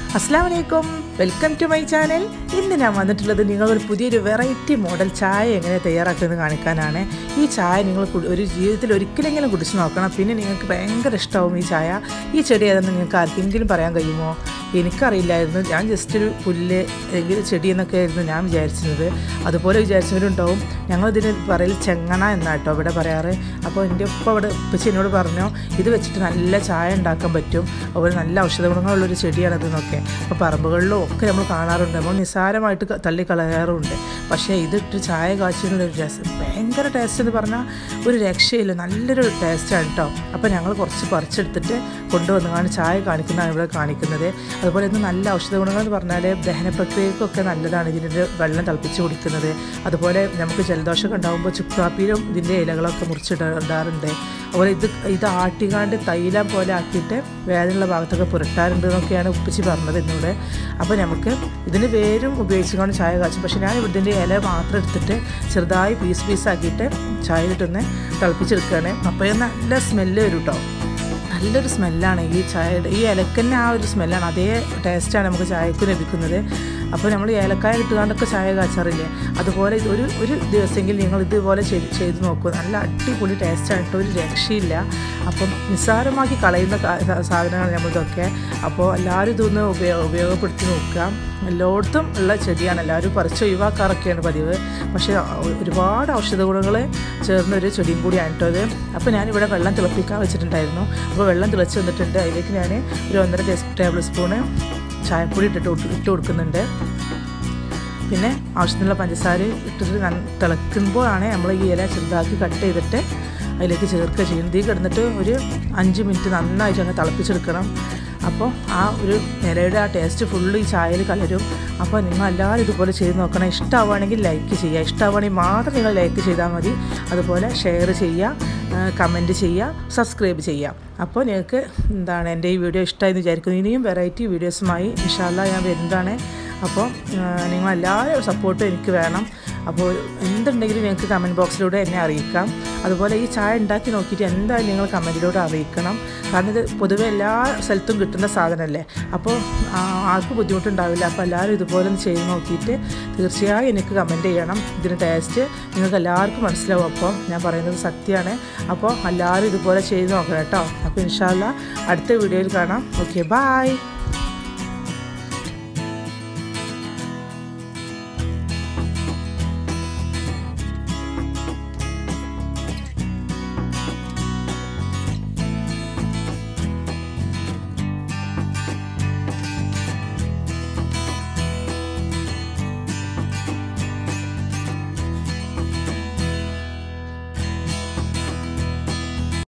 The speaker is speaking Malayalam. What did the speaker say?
അസ്സാം വലൈക്കും വെൽക്കം ടു മൈ ചാനൽ ഇന്ന് ഞാൻ വന്നിട്ടുള്ളത് നിങ്ങളൊരു പുതിയൊരു വെറൈറ്റി മോഡൽ ചായ എങ്ങനെ തയ്യാറാക്കുന്നത് കാണിക്കാനാണ് ഈ ചായ നിങ്ങൾ കുടി- ഒരു ജീവിതത്തിൽ ഒരിക്കലെങ്കിലും കുടിച്ച് നോക്കണം പിന്നെ നിങ്ങൾക്ക് ഭയങ്കര ഇഷ്ടമാവും ഈ ചായ ഈ ചെടി ഏതെന്ന് നിങ്ങൾക്ക് ആർക്കെങ്കിലും പറയാൻ കഴിയുമോ എനിക്കറിയില്ലായിരുന്നു ഞാൻ ജസ്റ്റ് ഒരു പുല്ല് അല്ലെങ്കിൽ ചെടി എന്നൊക്കെ ആയിരുന്നു ഞാൻ വിചാരിച്ചിരുന്നത് അതുപോലെ വിചാരിച്ചവരുണ്ടാവും ഞങ്ങളിതിന് പറയൽ ചെങ്ങണ എന്നാട്ടോ ഇവിടെ പറയാറ് അപ്പോൾ എൻ്റെ ഉപ്പ അവിടെ ഉപ്പച്ചി എന്നോട് പറഞ്ഞു ഇത് വെച്ചിട്ട് നല്ല ചായ ഉണ്ടാക്കാൻ പറ്റും അതുപോലെ നല്ല ഔഷധ ഗുണങ്ങളുള്ളൊരു ചെടിയാണിത് എന്നൊക്കെ അപ്പോൾ പറമ്പുകളിലും ഒക്കെ നമ്മൾ കാണാറുണ്ട് നമ്മൾ നിസ്സാരമായിട്ട് ക- തള്ളി കളയാറുണ്ട് പക്ഷേ ഇതിട്ട് ചായ കാച്ചിയുള്ളൊരു രസം ഭയങ്കര ടേസ്റ്റ് എന്ന് പറഞ്ഞാൽ ഒരു രക്ഷയില്ല നല്ലൊരു ടേസ്റ്റാണ് കേട്ടോ അപ്പോൾ ഞങ്ങൾ കുറച്ച് പറിച്ചെടുത്തിട്ട് കൊണ്ടുവന്നാണ് ചായ കാണിക്കുന്നതാണ് ഇവിടെ കാണിക്കുന്നത് അതുപോലെ ഇന്ന് നല്ല ഔഷധ ഗുണങ്ങൾ എന്ന് പറഞ്ഞാൽ ദഹന പ്രക്രിയക്കൊക്കെ നല്ലതാണ് ഇതിൻ്റെ വെള്ളം തിളപ്പിച്ച് കുടിക്കുന്നത് അതുപോലെ നമുക്ക് ജലദോഷമൊക്കെ ഉണ്ടാകുമ്പോൾ ചുക്കാപ്പിയിലും ഇതിൻ്റെ ഇലകളൊക്കെ മുറിച്ചിടാറുണ്ട് അതുപോലെ ഇത് ഇത് ആട്ടിക്കാണ്ട് തൈലം പോലെ ആക്കിയിട്ട് വേദനയുള്ള ഭാഗത്തൊക്കെ പുരട്ടാറുണ്ട് എന്നൊക്കെയാണ് ഉപ്പിച്ചി പറഞ്ഞത് എന്നോട് അപ്പോൾ നമുക്ക് ഇതിന് വേരും ഉപയോഗിച്ചുകൊണ്ട് ചായ കാച്ചും പക്ഷേ ഞാൻ ഇതിൻ്റെ ഇല മാത്രം എടുത്തിട്ട് ചെറുതായി പീസ് പീസാക്കിയിട്ട് ചായയിലിട്ടൊന്ന് തിളപ്പിച്ചെടുക്കുകയാണ് അപ്പോൾ ഇത് നല്ല സ്മെല്ല് വരും കേട്ടോ നല്ലൊരു സ്മെല്ലാണ് ഈ ചായയുടെ ഈ ഇലക്കന്നെ ആ ഒരു സ്മെല്ലാണ് അതേ ടേസ്റ്റാണ് നമുക്ക് ചായക്ക് ലഭിക്കുന്നത് അപ്പോൾ നമ്മൾ ഏലക്കായ ഇട്ടുകൊണ്ടൊക്കെ ചായ കാച്ചാറില്ലേ അതുപോലെ ഇത് ഒരു ഒരു ദിവസമെങ്കിലും നിങ്ങൾ ഇതുപോലെ ചെയ്ത് ചെയ്ത് നോക്കൂ നല്ല അടിപൊളി ടേസ്റ്റാണ് കേട്ടോ ഒരു രക്ഷയില്ല അപ്പം നിസ്സാരമാക്കി കളയുന്ന കാ- സാ- സാധനങ്ങളാണ് നമ്മളിതൊക്കെ അപ്പോൾ എല്ലാവരും ഇതൊന്ന് ഉപയോഗ ഉപയോഗപ്പെടുത്തി നോക്കുക എല്ലായിടത്തും ഉള്ള ചെടിയാണ് എല്ലാവരും പറിച്ച് ഒഴിവാക്കാറൊക്കെയാണ് പതിവ് പക്ഷേ ഒരുപാട് ഔഷധ ഗുണങ്ങൾ ചേർന്നൊരു ചെടിയും കൂടിയാണ് കേട്ടോ ഇത് അപ്പോൾ ഞാനിവിടെ വെള്ളം തിളപ്പിക്കാൻ വെച്ചിട്ടുണ്ടായിരുന്നു അപ്പോൾ വെള്ളം തിളച്ച് വന്നിട്ടുണ്ട് അതിലേക്ക് ഞാൻ ഒരു ഒന്നര ടേസ്- ടേബിൾ സ്പൂണ് ചായപ്പൊടി ഇട്ടിട്ട് കൊടു- ഇട്ട് കൊടുക്കുന്നുണ്ട് പിന്നെ ആവശ്യത്തിനുള്ള പഞ്ചസാര ഇട്ടിട്ട് നന്ന- തിളക്കുമ്പോഴാണ് നമ്മൾ ഈ ഇല ചെറുതാക്കി കട്ട് ചെയ്തിട്ട് അതിലേക്ക് ചേർക്കുക ചെയ്യുന്നത് ഈ കിടന്നിട്ട് ഒരു അഞ്ച് മിനിറ്റ് നന്നായിട്ട് അങ്ങ് തിളപ്പിച്ചെടുക്കണം അപ്പോൾ ആ ഒരു ഇലയുടെ ആ ടേസ്റ്റ് ഫുള്ള് ഈ ചായയിൽ കലരും അപ്പോൾ നിങ്ങൾ എല്ലാവരും ഇതുപോലെ ചെയ്ത് നോക്കണം ഇഷ്ടമാവുകയാണെങ്കിൽ ലൈക്ക് ചെയ്യുക ഇഷ്ടമാവുകയാണെങ്കിൽ മാത്രം നിങ്ങൾ ലൈക്ക് ചെയ്താൽ മതി അതുപോലെ ഷെയർ ചെയ്യുക കമൻറ്റ് ചെയ്യുക സബ്സ്ക്രൈബ് ചെയ്യുക അപ്പോൾ നിങ്ങൾക്ക് എന്താണ് എൻ്റെ ഈ വീഡിയോ ഇഷ്ടമായെന്ന് വിചാരിക്കുന്നു ഇനിയും വെറൈറ്റി വീഡിയോസുമായി ഇൻഷാല്ല ഞാൻ വരുന്നതാണ് അപ്പോൾ നിങ്ങളെല്ലാവരും സപ്പോർട്ടും എനിക്ക് വേണം അപ്പോൾ എന്തുണ്ടെങ്കിലും നിങ്ങൾക്ക് കമൻറ്റ് ബോക്സിലൂടെ എന്നെ അറിയിക്കാം അതുപോലെ ഈ ചായ ഉണ്ടാക്കി നോക്കിയിട്ട് എന്തായാലും നിങ്ങൾ കമൻറ്റിലൂടെ അറിയിക്കണം കാരണം ഇത് പൊതുവെ എല്ലാ സ്ഥലത്തും കിട്ടുന്ന സാധനമല്ലേ അപ്പോൾ ആ, ആർക്കും ബുദ്ധിമുട്ടുണ്ടാവില്ല അപ്പോൾ എല്ലാവരും ഇതുപോലെ ഒന്ന് ചെയ്ത് നോക്കിയിട്ട് തീർച്ചയായും എനിക്ക് കമൻറ്റ് ചെയ്യണം ഇതിന് ടേസ്റ്റ് നിങ്ങൾക്ക് എല്ലാവർക്കും മനസ്സിലാവും അപ്പോൾ ഞാൻ പറയുന്നത് സത്യമാണ് അപ്പോൾ എല്ലാവരും ഇതുപോലെ ചെയ്ത് നോക്കണം കേട്ടോ അപ്പോൾ ഇൻഷാല്ല അടുത്ത വീഡിയോയിൽ കാണാം ഓക്കെ ബായ്